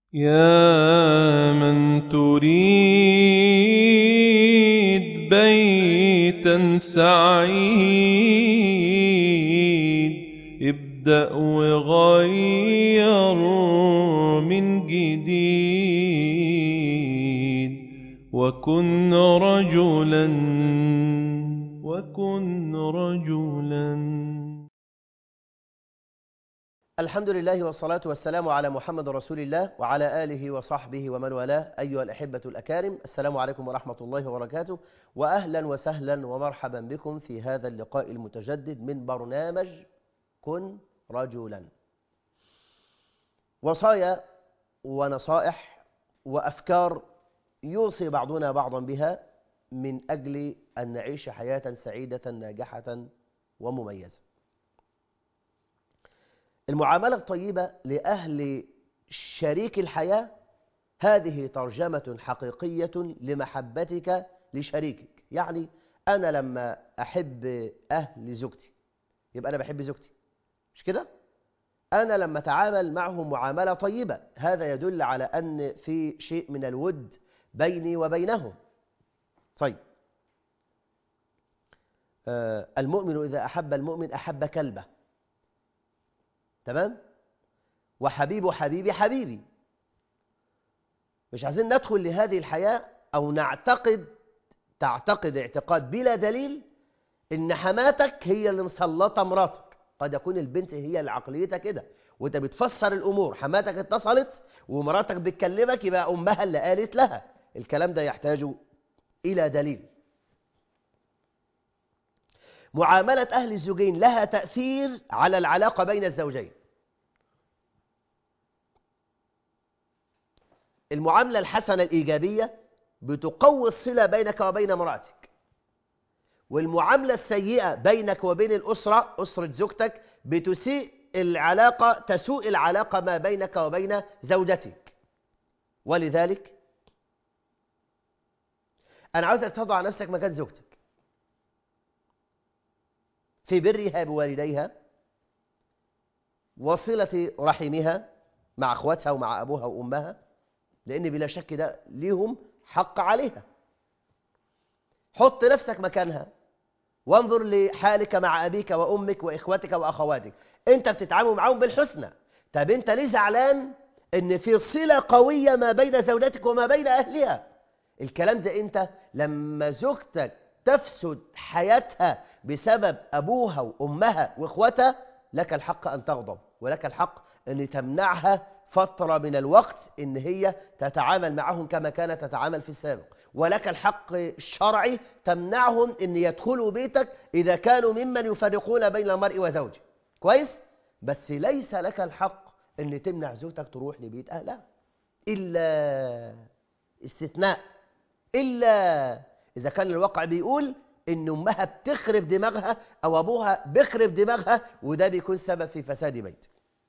يا من تريد بيتا سعيد ابدأ وغير من جديد وكن رجلا وكن رجلا الحمد لله والصلاة والسلام على محمد رسول الله وعلى آله وصحبه ومن والاه أيها الأحبة الأكارم السلام عليكم ورحمة الله وبركاته وأهلا وسهلا ومرحبا بكم في هذا اللقاء المتجدد من برنامج كن رجلا وصايا ونصائح وأفكار يوصي بعضنا بعضا بها من أجل أن نعيش حياة سعيدة ناجحة ومميزة المعاملة الطيبة لأهل شريك الحياة هذه ترجمة حقيقية لمحبتك لشريكك يعني أنا لما أحب أهل زوجتي يبقى أنا بحب زوجتي مش كده؟ أنا لما أتعامل معهم معاملة طيبة هذا يدل على أن في شيء من الود بيني وبينهم طيب آه المؤمن إذا أحب المؤمن أحب كلبه تمام وحبيب حبيبي حبيبي مش عايزين ندخل لهذه الحياة أو نعتقد تعتقد اعتقاد بلا دليل إن حماتك هي اللي مسلطة مراتك قد يكون البنت هي اللي عقليتها كده وانت بتفسر الأمور حماتك اتصلت ومراتك بتكلمك يبقى أمها اللي قالت لها الكلام ده يحتاج إلى دليل معاملة أهل الزوجين لها تأثير على العلاقة بين الزوجين المعاملة الحسنة الإيجابية بتقوي الصلة بينك وبين مراتك والمعاملة السيئة بينك وبين الأسرة أسرة زوجتك بتسيء العلاقة تسوء العلاقة ما بينك وبين زوجتك ولذلك أنا عاوزك تضع نفسك مكان زوجتك في برها بوالديها وصلة رحمها مع أخواتها ومع أبوها وأمها لأن بلا شك ده ليهم حق عليها حط نفسك مكانها وانظر لحالك مع أبيك وأمك وإخواتك وأخواتك أنت بتتعامل معهم بالحسنى طب أنت ليه زعلان إن في صلة قوية ما بين زوجتك وما بين أهلها الكلام ده أنت لما زوجتك تفسد حياتها بسبب أبوها وأمها وإخواتها لك الحق أن تغضب ولك الحق أن تمنعها فترة من الوقت أن هي تتعامل معهم كما كانت تتعامل في السابق ولك الحق الشرعي تمنعهم أن يدخلوا بيتك إذا كانوا ممن يفرقون بين المرء وزوجه كويس؟ بس ليس لك الحق أن تمنع زوجتك تروح لبيت أهلها إلا استثناء إلا إذا كان الواقع بيقول إن أمها بتخرب دماغها أو أبوها بيخرب دماغها وده بيكون سبب في فساد بيت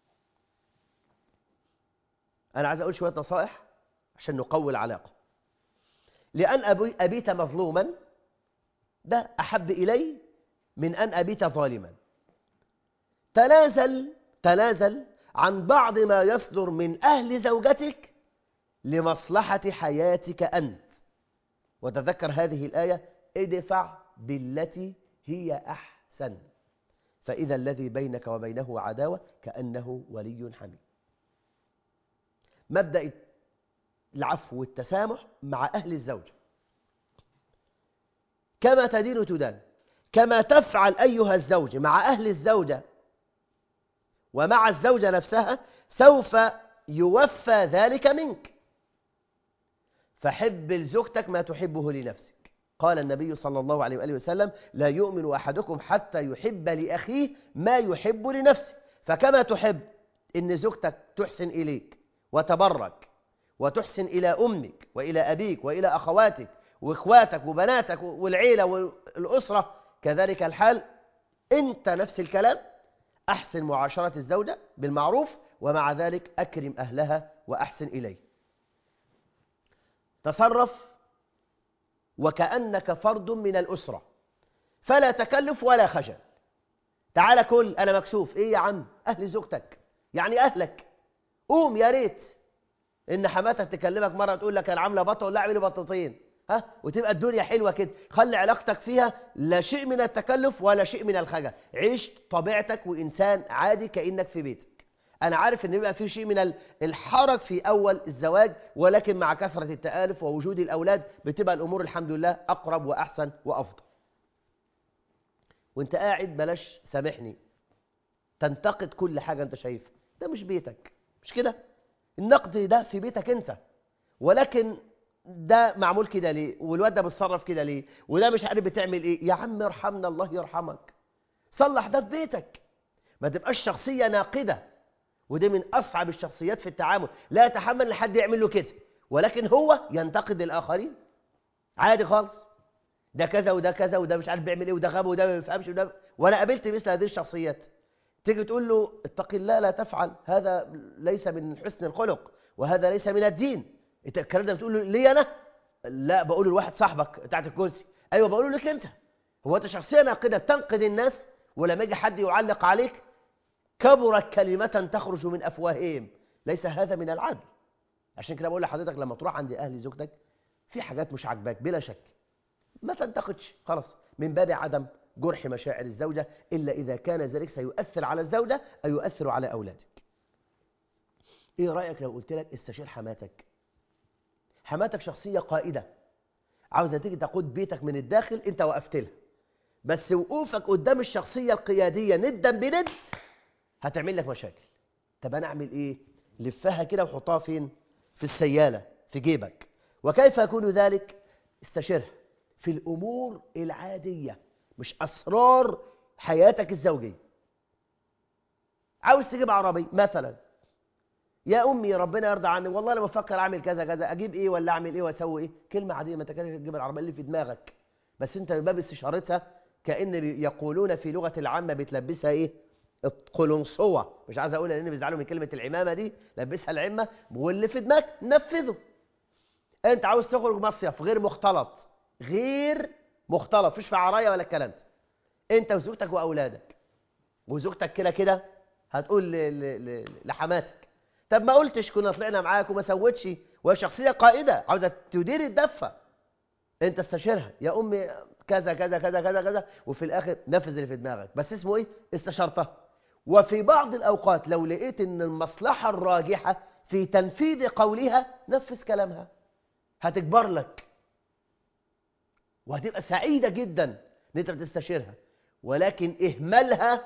أنا عايز أقول شوية نصائح عشان نقوي العلاقة لأن أبي أبيت مظلوما ده أحب إلي من أن أبيت ظالما تنازل تنازل عن بعض ما يصدر من أهل زوجتك لمصلحة حياتك أنت وتذكر هذه الآية ادفع بالتي هي أحسن فإذا الذي بينك وبينه عداوة كأنه ولي حميم مبدأ العفو والتسامح مع أهل الزوجة كما تدين تدان كما تفعل أيها الزوج مع أهل الزوجة ومع الزوجة نفسها سوف يوفى ذلك منك فحب لزوجتك ما تحبه لنفسك قال النبي صلى الله عليه وآله وسلم لا يؤمن أحدكم حتى يحب لأخيه ما يحب لنفسه فكما تحب إن زوجتك تحسن إليك وتبرك وتحسن إلى أمك وإلى أبيك وإلى أخواتك وإخواتك وبناتك والعيلة والأسرة كذلك الحال أنت نفس الكلام أحسن معاشرة الزوجة بالمعروف ومع ذلك أكرم أهلها وأحسن إليه تصرف وكأنك فرد من الأسرة فلا تكلف ولا خجل تعال كل أنا مكسوف إيه يا عم أهل زوجتك يعني أهلك قوم يا ريت ان حماتك تكلمك مره تقول لك انا عامله بطه ولا اعملي بطتين ها وتبقى الدنيا حلوه كده خلي علاقتك فيها لا شيء من التكلف ولا شيء من الخجل عيش طبيعتك وانسان عادي كانك في بيتك انا عارف ان بيبقى في شيء من ال- الحرج في اول الزواج ولكن مع كثره التآلف ووجود الاولاد بتبقى الامور الحمد لله اقرب واحسن وافضل وانت قاعد بلاش سامحني تنتقد كل حاجه انت شايفها ده مش بيتك مش كده النقد ده في بيتك انت ولكن ده معمول كده ليه والواد ده بيتصرف كده ليه وده مش عارف بتعمل ايه يا عم ارحمنا الله يرحمك صلح ده في بيتك ما تبقاش شخصيه ناقده ودي من اصعب الشخصيات في التعامل لا يتحمل ان حد يعمل له كده ولكن هو ينتقد الاخرين عادي خالص ده كذا وده كذا وده مش عارف بيعمل ايه وده غبي وده ما بيفهمش وده وانا قابلت مثل هذه الشخصيات تيجي تقول له اتق الله لا تفعل هذا ليس من حسن الخلق وهذا ليس من الدين انت الكلام ده بتقول له ليه انا لا بقول لواحد صاحبك بتاعت الكرسي ايوه بقول لك انت هو انت شخصيه ناقده تنقد الناس ولما يجي حد يعلق عليك كبرت كلمة تخرج من أفواههم ليس هذا من العدل عشان كده بقول لحضرتك لما تروح عند أهل زوجتك في حاجات مش عاجباك بلا شك ما تنتقدش خلاص من باب عدم جرح مشاعر الزوجة إلا إذا كان ذلك سيؤثر على الزوجة أو يؤثر على أولادك إيه رأيك لو قلت لك استشير حماتك حماتك شخصية قائدة عاوزة تيجي تقود بيتك من الداخل أنت وقفت لها بس وقوفك قدام الشخصية القيادية ندا بند هتعمل لك مشاكل طب انا اعمل ايه لفها كده وحطها فين في السياله في جيبك وكيف يكون ذلك استشرها في الامور العاديه مش اسرار حياتك الزوجيه عاوز تجيب عربي مثلا يا امي ربنا يرضى عني والله انا بفكر اعمل كذا كذا اجيب ايه ولا اعمل ايه واسوي ايه كلمه عاديه ما انت كده تجيب العربيه اللي في دماغك بس انت من باب استشارتها كان يقولون في لغه العامه بتلبسها ايه القلنصوة مش عايز اقول لان بيزعلوا من كلمه العمامه دي لبسها العمه واللي في دماغك نفذه انت عاوز تخرج مصيف غير مختلط غير مختلط مفيش في عرايه ولا الكلام ده انت وزوجتك واولادك وزوجتك كده كده هتقول ل- ل- ل- لحماتك طب ما قلتش كنا طلعنا معاك وما سوتش وهي شخصيه قائده عاوزه تدير الدفه انت استشيرها يا امي كذا كذا كذا كذا كذا وفي الاخر نفذ اللي في دماغك بس اسمه ايه استشارتها وفي بعض الاوقات لو لقيت ان المصلحه الراجحه في تنفيذ قولها نفذ كلامها هتكبر لك وهتبقى سعيده جدا ان انت تستشيرها ولكن اهمالها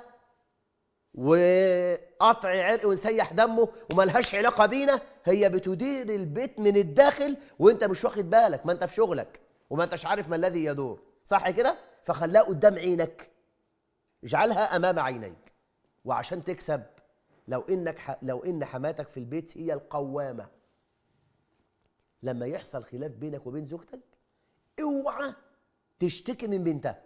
وقطع عرق ونسيح دمه وملهاش علاقه بينا هي بتدير البيت من الداخل وانت مش واخد بالك ما انت في شغلك وما انتش عارف ما الذي يدور صح كده فخلاها قدام عينك اجعلها امام عينيك وعشان تكسب لو انك ح... لو ان حماتك في البيت هي القوامه لما يحصل خلاف بينك وبين زوجتك اوعى تشتكي من بنتها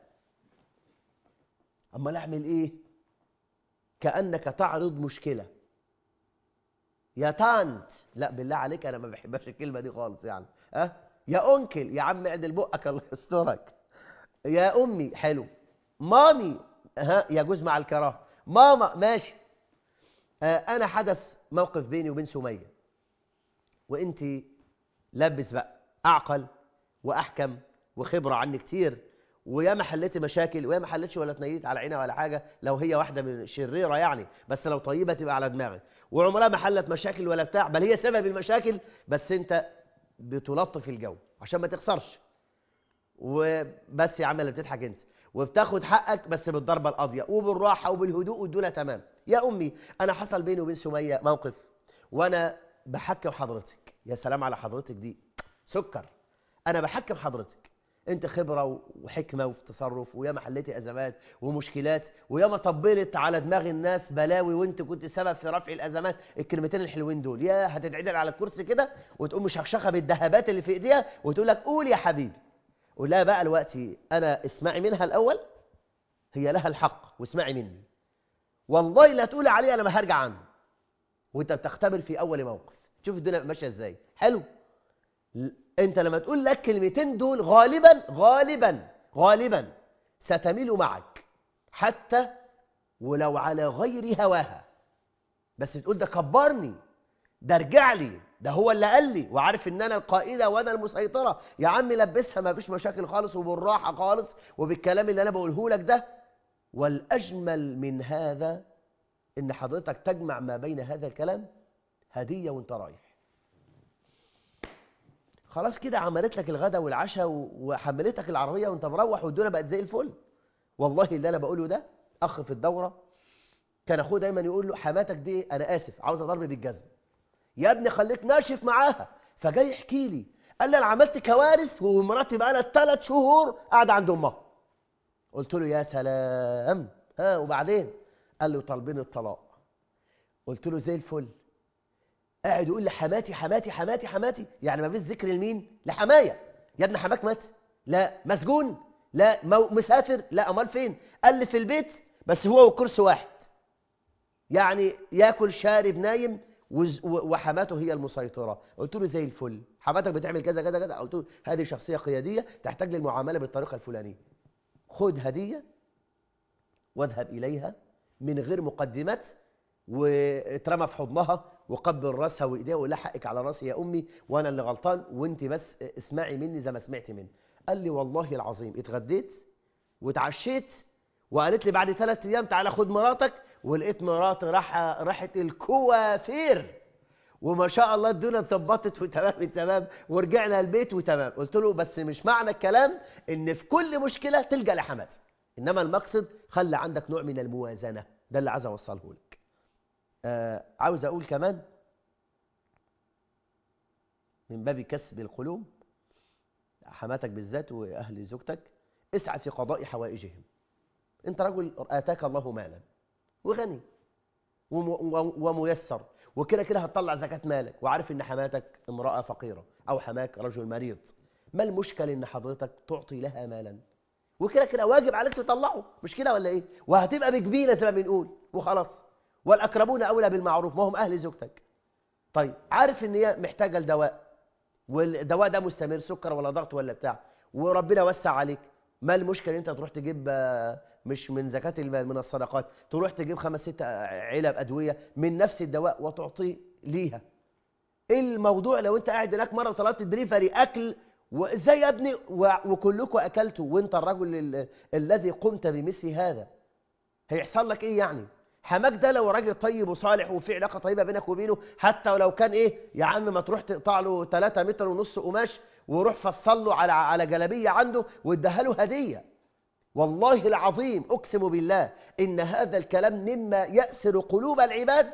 امال اعمل ايه كانك تعرض مشكله يا تانت لا بالله عليك انا ما بحبش الكلمه دي خالص يعني اه يا انكل يا عم اعدل بقك الله يسترك يا امي حلو مامي ها يجوز مع الكراهه ماما ماشي آه انا حدث موقف بيني وبين سميه وانت لبس بقى اعقل واحكم وخبره عني كتير ويا ما حليت مشاكل ويا ما حلتش ولا اتنيت على عينها ولا حاجه لو هي واحده من شريره يعني بس لو طيبه تبقى على دماغك وعمرها ما حلت مشاكل ولا بتاع بل هي سبب المشاكل بس انت بتلطف الجو عشان ما تخسرش وبس يا عم اللي بتضحك انت وبتاخد حقك بس بالضربه القاضيه وبالراحه وبالهدوء والدنيا تمام يا امي انا حصل بيني وبين سميه موقف وانا بحكم حضرتك يا سلام على حضرتك دي سكر انا بحكم حضرتك انت خبره وحكمه وفي تصرف وياما حليتي ازمات ومشكلات وياما طبلت على دماغ الناس بلاوي وانت كنت سبب في رفع الازمات الكلمتين الحلوين دول يا هتتعدل على الكرسي كده وتقوم مشخشخه بالذهبات اللي في ايديها وتقول لك قول يا حبيبي قول لها بقى دلوقتي انا اسمعي منها الاول هي لها الحق واسمعي مني والله لا تقولي عليه انا ما هرجع عنه وانت بتختبر في اول موقف شوف الدنيا ماشيه ازاي حلو انت لما تقول لك كلمتين دول غالبا غالبا غالبا ستميل معك حتى ولو على غير هواها بس تقول ده كبرني ده ارجع لي ده هو اللي قال لي وعارف ان انا القائده وانا المسيطره يا عم لبسها ما فيش مشاكل خالص وبالراحه خالص وبالكلام اللي انا بقوله لك ده والاجمل من هذا ان حضرتك تجمع ما بين هذا الكلام هديه وانت رايح خلاص كده عملت لك الغداء والعشاء و- وحملتك العربيه وانت مروح والدنيا بقت زي الفل والله اللي انا بقوله ده اخ في الدوره كان اخوه دايما يقول له حماتك دي انا اسف عاوز اضرب بالجزم يا ابني خليك ناشف معاها فجاي يحكي لي قال لي انا عملت كوارث ومراتي بقى لها ثلاث شهور قاعده عند امها قلت له يا سلام ها وبعدين قال لي طالبين الطلاق قلت له زي الفل قاعد يقول لي حماتي حماتي حماتي حماتي يعني ما فيش ذكر لمين لحمايه يا ابني حماك مات لا مسجون لا مو مسافر لا امال فين قال لي في البيت بس هو والكرسي واحد يعني ياكل شارب نايم وز- و- وحماته هي المسيطرة قلت له زي الفل حماتك بتعمل كذا كذا كذا قلت له هذه شخصية قيادية تحتاج للمعاملة بالطريقة الفلانية خد هدية واذهب إليها من غير مقدمات واترمى في حضنها وقبل راسها وايديها وقول لها حقك على راسي يا امي وانا اللي غلطان وانت بس اسمعي مني زي ما سمعتي مني قال لي والله العظيم اتغديت واتعشيت وقالت لي بعد ثلاث ايام تعالى خد مراتك ولقيت مراتي راح راحت الكوافير وما شاء الله الدنيا اتظبطت وتمام التمام ورجعنا البيت وتمام قلت له بس مش معنى الكلام ان في كل مشكله تلجا لحماتك انما المقصد خلي عندك نوع من الموازنه ده اللي عايز اوصله لك آه عاوز اقول كمان من باب كسب القلوب حماتك بالذات واهل زوجتك اسعى في قضاء حوائجهم انت رجل اتاك الله مالا وغني وم- وم- وميسر وكده كده هتطلع زكاة مالك وعارف ان حماتك امرأة فقيرة او حماك رجل مريض ما المشكلة ان حضرتك تعطي لها مالا وكده كده واجب عليك تطلعه مش كده ولا ايه وهتبقى بجبينة زي ما بنقول وخلاص والاقربون اولى بالمعروف ما هم اهل زوجتك طيب عارف ان هي محتاجة لدواء والدواء ده مستمر سكر ولا ضغط ولا بتاع وربنا وسع عليك ما المشكلة ان انت تروح تجيب آه، مش من زكاة المال من الصدقات تروح تجيب خمس ست علب أدوية من نفس الدواء وتعطيه ليها ايه الموضوع لو انت قاعد هناك مرة وطلبت دريفري أكل وازاي يا ابني و- وكلكم أكلتوا وانت الرجل ال- الذي قمت بمثل هذا هيحصل لك ايه يعني حماك ده لو راجل طيب وصالح وفي علاقه طيبه بينك وبينه حتى ولو كان ايه يا عم ما تروح تقطع له 3 متر ونص قماش وروح فصل له على على جلابيه عنده واديها له هديه والله العظيم اقسم بالله ان هذا الكلام مما يأسر قلوب العباد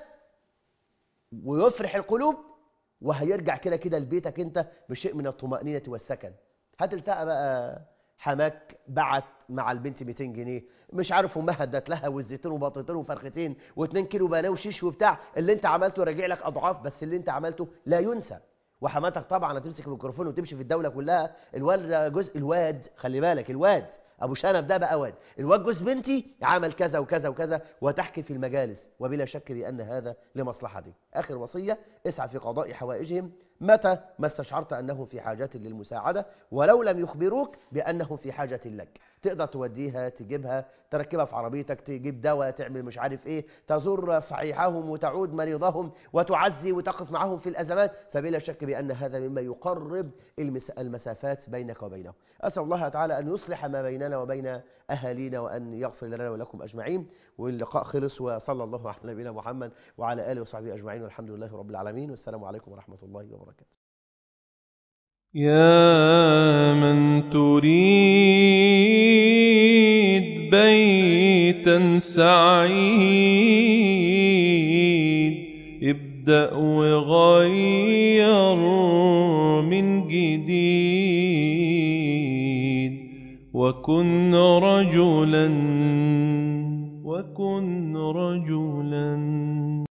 ويفرح القلوب وهيرجع كده كده لبيتك انت بشيء من الطمأنينة والسكن هتلتقى بقى حماك بعت مع البنت 200 جنيه مش عارف امها ادت لها وزيتين وبطيتين وفرختين و2 كيلو بناه وشيش وبتاع اللي انت عملته راجع لك اضعاف بس اللي انت عملته لا ينسى وحماتك طبعا هتمسك الميكروفون وتمشي في الدوله كلها الواد ده جزء الواد خلي بالك الواد ابو شنب ده بقى واد الواد جوز بنتي عمل كذا وكذا وكذا وتحكي في المجالس وبلا شك لان هذا لمصلحتك اخر وصيه اسعى في قضاء حوائجهم متى ما استشعرت انهم في حاجه للمساعده ولو لم يخبروك بانهم في حاجه لك تقدر توديها تجيبها تركبها في عربيتك تجيب دواء تعمل مش عارف ايه تزور صحيحهم وتعود مريضهم وتعزي وتقف معهم في الازمات فبلا شك بان هذا مما يقرب المس- المسافات بينك وبينهم اسال الله تعالى ان يصلح ما بيننا وبين اهالينا وان يغفر لنا ولكم اجمعين واللقاء خلص وصلى الله على نبينا محمد وعلى اله وصحبه اجمعين والحمد لله رب العالمين والسلام عليكم ورحمه الله وبركاته يا من تريد بيتا سعيد ابدأ وغير من جديد وكن رجلا وكن رجلا